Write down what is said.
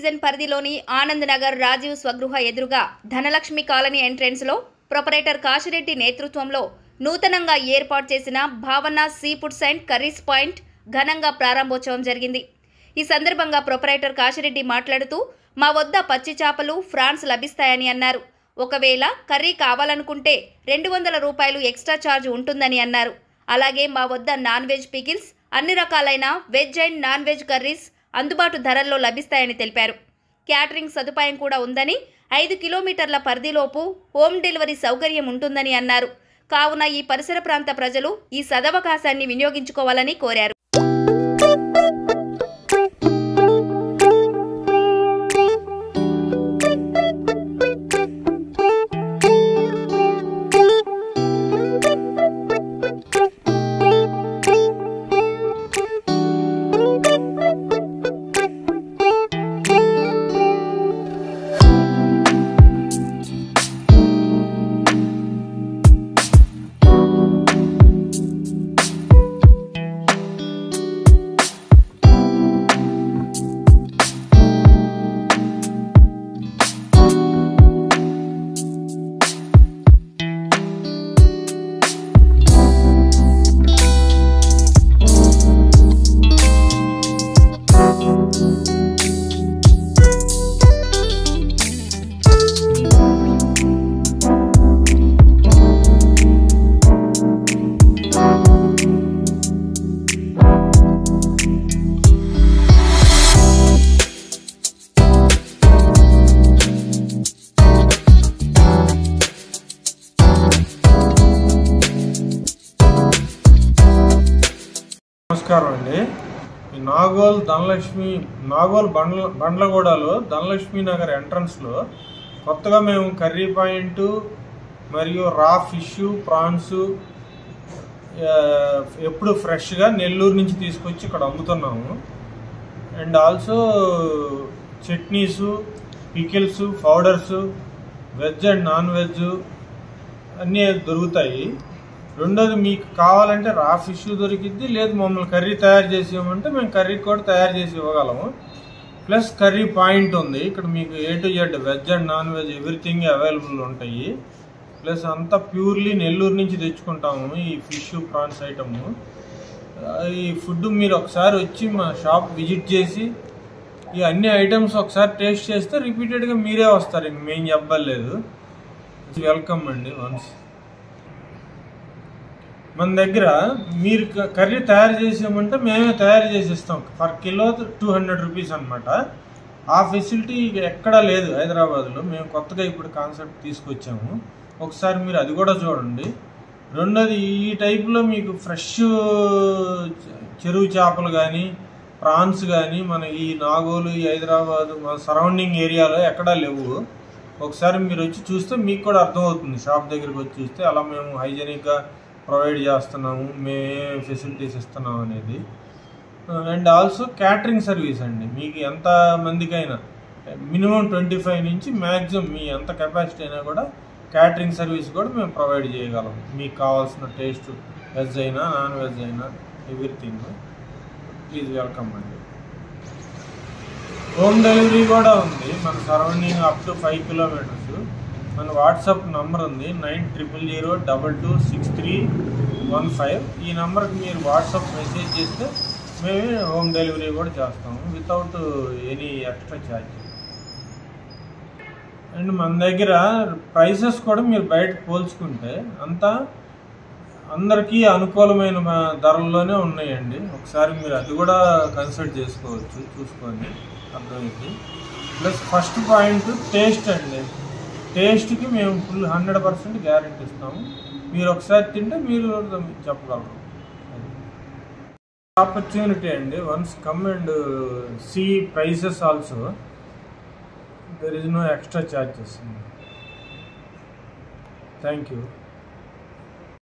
division పరిధిలోని ఆనంద్ నగర్ రాజీవ్ స్వగృహ ఎదురుగా Dhanalakshmi colony ఎంట్రెన్స్లో ప్రొపరేటర్ కాశిరెడ్డి నేతృత్వంలో నూతనంగా ఏర్పాటు చేసిన Bhavana sea foods and curries point ఘనంగా ప్రారంభోత్సవం జరిగింది ఈ సందర్భంగా ప్రొపరేటర్ కాశిరెడ్డి మాట్లాడుతూ మా వద్ద పచ్చి చేపలు ఫ్రాన్స్ లభిస్తాయని అన్నారు ఒకవేళ కర్రీ కావాలనుకుంటే రెండు వందల రూపాయలు ఎక్స్ట్రా ఛార్జ్ ఉంటుందని అన్నారు అలాగే మా వద్ద నాన్ వెజ్ పికిల్స్ అన్ని రకాలైన veg and non veg curries అందుబాటు ధరల్లో లభిస్తాయని తెలిపారు క్యాటరింగ్ సదుపాయం కూడా ఉందని ఐదు కిలోమీటర్ల పరిధిలోపు హోమ్ డెలివరీ సౌకర్యం ఉంటుందని అన్నారు కావున ఈ పరిసర ప్రాంత ప్రజలు ఈ సదవకాశాన్ని వినియోగించుకోవాలని కోరారు నమస్కారం అండి ఈ నాగోల్ ధనలక్ష్మి నాగోల్ బండ్ల బండ్లగూడలో ధనలక్ష్మి నగర్ ఎంట్రన్స్లో కొత్తగా మేము కర్రీ పాయింట్ మరియు రా ఫిష్ ప్రాన్స్ ఎప్పుడు ఫ్రెష్గా నెల్లూరు నుంచి తీసుకొచ్చి ఇక్కడ అమ్ముతున్నాము and also chutneys pickles powders veg and non veg అన్నీ దొరుకుతాయి రెండోది మీకు కావాలంటే రా ఫిష్ దొరికిద్ది లేదు మమ్మల్ని కర్రీ తయారు చేసి ఇవ్వమంటే మేము కర్రీ కూడా తయారు చేసి ఇవ్వగలము ప్లస్ కర్రీ పాయింట్ ఉంది ఇక్కడ మీకు A to Z veg and non veg everything available ఉంటాయి ప్లస్ అంతా ప్యూర్లీ నెల్లూరు నుంచి తెచ్చుకుంటాము ఈ ఫిష్ ప్రాన్స్ ఐటమ్ ఈ ఫుడ్ మీరు ఒకసారి వచ్చి మా షాప్ విజిట్ చేసి ఈ అన్ని ఐటమ్స్ ఒకసారి టేస్ట్ చేస్తే రిపీటెడ్గా మీరే వస్తారు ఇంక మేము చెప్పలేదు వెల్కమ్ అండి వన్స్ మన దగ్గర మీరు క- కర్రీ తయారు చేసామంటే మేమే తయారు చేసి ఇస్తాం per kilo two hundred rupees అనమాట ఆ ఫెసిలిటీ ఎక్కడా లేదు హైదరాబాద్లో మేము కొత్తగా ఇప్పుడు కాన్సెప్ట్ తీసుకొచ్చాము ఒకసారి మీరు అది కూడా చూడండి రెండోది ఈ టైప్లో మీకు ఫ్రెష్ చెరువు చేపలు కానీ ప్రాన్స్ కానీ మన ఈ నాగోలు ఈ హైదరాబాద్ మన సరౌండింగ్ ఏరియాలో ఎక్కడా లేవు ఒకసారి మీరు వచ్చి చూస్తే మీకు కూడా అర్థమవుతుంది షాప్ దగ్గరికి వచ్చి చూస్తే అలా మేము హైజెనిక్గా ప్రొవైడ్ చేస్తున్నాము మేము ఫెసిలిటీస్ ఇస్తున్నాం అనేది అండ్ ఆల్సో క్యాటరింగ్ సర్వీస్ అండి మీకు ఎంత మందికైనా మినిమం ట్వంటీ ఫైవ్ నుంచి మ్యాక్సిమం మీ ఎంత కెపాసిటీ అయినా కూడా క్యాటరింగ్ సర్వీస్ కూడా మేము ప్రొవైడ్ చేయగలం మీకు కావాల్సిన టేస్ట్ వెజ్ అయినా నాన్ వెజ్ అయినా ఎవ్రీథింగ్ ప్లీజ్ వెల్కమ్ అండి హోమ్ డెలివరీ కూడా ఉంది మన surrounding up to five kilometres మన వాట్సాప్ నంబర్ ఉంది nine triple zero double two six three one five ఈ నెంబర్కి మీరు వాట్సాప్ మెసేజ్ చేస్తే మేమే హోమ్ డెలివరీ కూడా చేస్తాము without any extra charge and మన దగ్గర ప్రైసెస్ కూడా మీరు బయట పోల్చుకుంటే అంతా అందరికీ అనుకూలమైన మా- ధరల్లోనే ఉన్నాయండి ఒకసారి మీరు అది కూడా కన్సల్ట్ చేసుకోవచ్చు చూసుకోండి అర్థమైంది ప్లస్ ఫస్ట్ పాయింట్ టేస్ట్ అండి టేస్ట్కి మేము ఫుల్ హండ్రెడ్ పర్సెంట్ గ్యారెంటీ ఇస్తాము మీరు ఒకసారి తింటే మీరు చెప్పగలరు ఆపర్చునిటీ అండి once come and see prices also there is no extra charges thank you